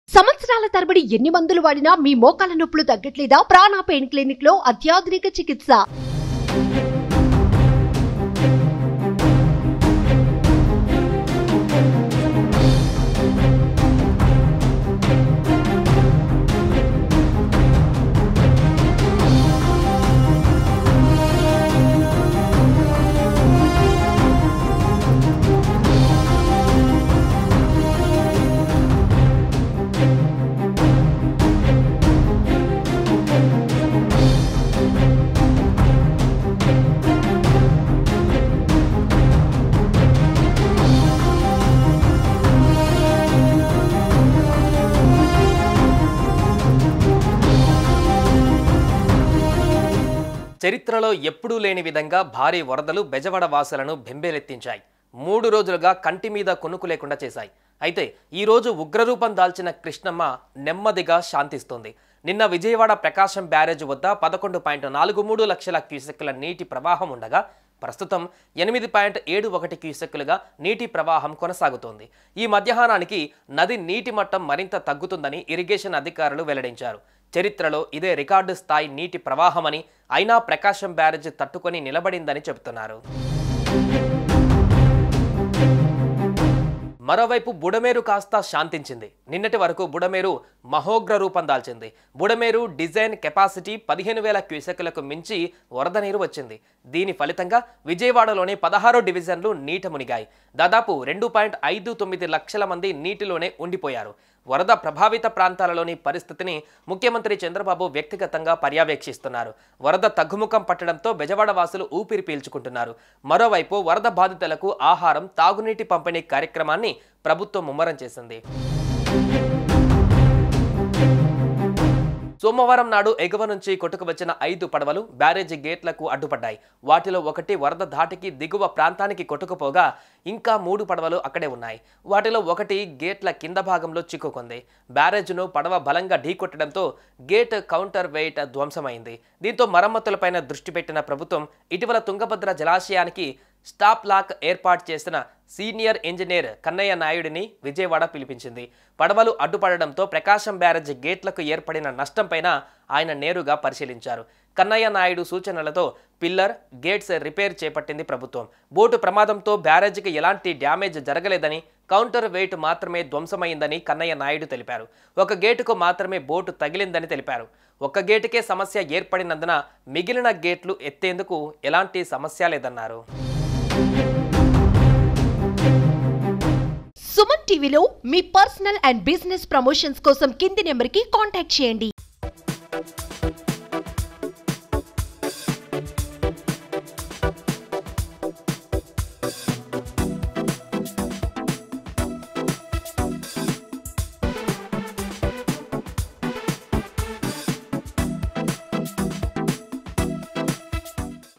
సంవత్సరాల తరబడి ఎన్ని మందులు వాడినా మీ మోకాల నొప్పులు తగ్గట్లేదా ప్రాణ పెయిన్ క్లినిక్ లో అత్యాధునిక చికిత్స చరిత్రలో ఎప్పుడూ లేని విధంగా భారీ వరదలు బెజవాడ వాసులను బెంబేలెత్తించాయి మూడు రోజులుగా కంటి మీద కొనుక్కు లేకుండా చేశాయి అయితే ఈ రోజు ఉగ్రరూపం దాల్చిన కృష్ణమ్మ నెమ్మదిగా శాంతిస్తోంది నిన్న విజయవాడ ప్రకాశం బ్యారేజ్ వద్ద పదకొండు పాయింట్ నాలుగు మూడు లక్షల క్యూసెక్కుల నీటి ప్రవాహం ఉండగా ప్రస్తుతం ఎనిమిది పాయింట్ ఏడు ఒకటి క్యూసెక్కులుగా నీటి ప్రవాహం కొనసాగుతోంది ఈ మధ్యాహ్నానికి నది నీటి మట్టం మరింత తగ్గుతుందని ఇరిగేషన్ అధికారులు వెల్లడించారు చరిత్రలో ఇదే రికార్డు స్థాయి నీటి ప్రవాహమని అయినా ప్రకాశం బ్యారేజ్ తట్టుకొని నిలబడిందని చెబుతున్నారు మరోవైపు బుడమేరు కాస్త శాంతించింది నిన్నటి వరకు బుడమేరు మహోగ్ర రూపం దాల్చింది బుడమేరు డిజైన్ కెపాసిటీ పదిహేను వేల క్యూసెక్లకు మించి వరద నీరు వచ్చింది దీని ఫలితంగా విజయవాడలోని పదహారు డివిజన్లు నీట మునిగాయి దాదాపు రెండు పాయింట్ ఐదు తొమ్మిది లక్షల మంది నీటిలోనే ఉండిపోయారు వరద ప్రభావిత ప్రాంతాలలోని పరిస్థితిని ముఖ్యమంత్రి చంద్రబాబు వ్యక్తిగతంగా పర్యవేక్షిస్తున్నారు వరద తగ్గుముఖం పట్టడంతో బెజవాడ వాసులు ఊపిరి పీల్చుకుంటున్నారు మరోవైపు వరద బాధితులకు ఆహారం తాగునీటి పంపిణీ కార్యక్రమాన్ని ప్రభుత్వం ముమ్మరం చేసింది సోమవారం నాడు ఎగువ నుంచి కొట్టుకు వచ్చిన ఐదు పడవలు బ్యారేజీ గేట్లకు అడ్డుపడ్డాయి వాటిలో ఒకటి వరద ధాటికి దిగువ ప్రాంతానికి కొట్టుకుపోగా ఇంకా మూడు పడవలు అక్కడే ఉన్నాయి వాటిలో ఒకటి గేట్ల కింద భాగంలో చిక్కుకుంది బ్యారేజ్ను పడవ బలంగా ఢీకొట్టడంతో గేట్ కౌంటర్ వెయిట్ ధ్వంసమైంది దీంతో మరమ్మతులపైన దృష్టి పెట్టిన ప్రభుత్వం ఇటీవల తుంగభద్ర జలాశయానికి స్టాప్ లాక్ ఏర్పాటు చేసిన సీనియర్ ఇంజనీర్ కన్నయ్య నాయుడిని విజయవాడ పిలిపించింది పడవలు అడ్డుపడడంతో ప్రకాశం బ్యారేజ్ గేట్లకు ఏర్పడిన నష్టంపైన ఆయన నేరుగా పరిశీలించారు కన్నయ్య నాయుడు సూచనలతో పిల్లర్ గేట్స్ రిపేర్ చేపట్టింది ప్రభుత్వం బోటు ప్రమాదంతో బ్యారేజీకి ఎలాంటి డ్యామేజ్ జరగలేదని కౌంటర్ వెయిట్ మాత్రమే ధ్వంసమైందని కన్నయ్య నాయుడు తెలిపారు ఒక గేటుకు మాత్రమే బోటు తగిలిందని తెలిపారు ఒక్క గేటుకే సమస్య ఏర్పడినందున మిగిలిన గేట్లు ఎత్తేందుకు ఎలాంటి సమస్య లేదన్నారు సుమన్ టీవీలో మీ పర్సనల్ అండ్ బిజినెస్ ప్రమోషన్స్ కోసం కింది నెంబర్ కి కాంటాక్ట్ చేయండి